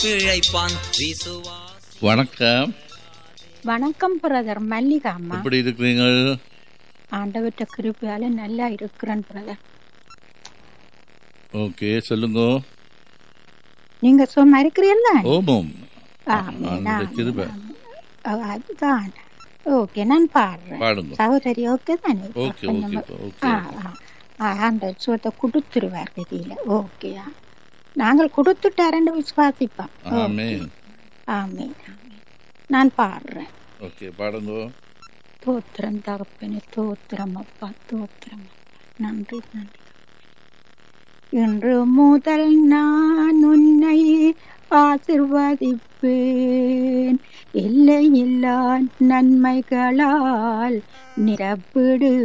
பிழைப்பான் விசுவாசி வணக்கம் வணக்கம் பிரதர் மல்லிகா அம்மா எப்படி இருக்கிறீங்க ஆண்டவற்ற கிருப்பையால நல்லா இருக்கிறேன் பிரதர் ஓகே சொல்லுங்க நீங்க சும்மா இருக்கிறீல்ல ஓமம் ஆமே, அந்த நான் கிருபை அஹ், அதுதான் ஓகே நான் பாடுறேன் பாடுங்க சகோதரி ஓகே தானே ஓகே கொஞ்சம் ஓகே ஓகே ஆ, ஆ. ஆ, அந்த சுவத்தை கொடுத்துருவார் கதியில ஓகேயா நாங்கள் கொடுத்துட்டாரன்னு விசுவாசிப்போம் ஆமே ஆமே ஆமே நான் பாடுறேன் ஓகே பாடுங்க தோத்திரம் தகப்பனே தோத்திரம் அப்பா தோத்திரம் அப்பா நன்றி நன்றி இன்று முதல் நான் உன்னை ஆசிர்வதிப்பேன் எல்லையில்லா நன்மைகளால் நிரப்பிடு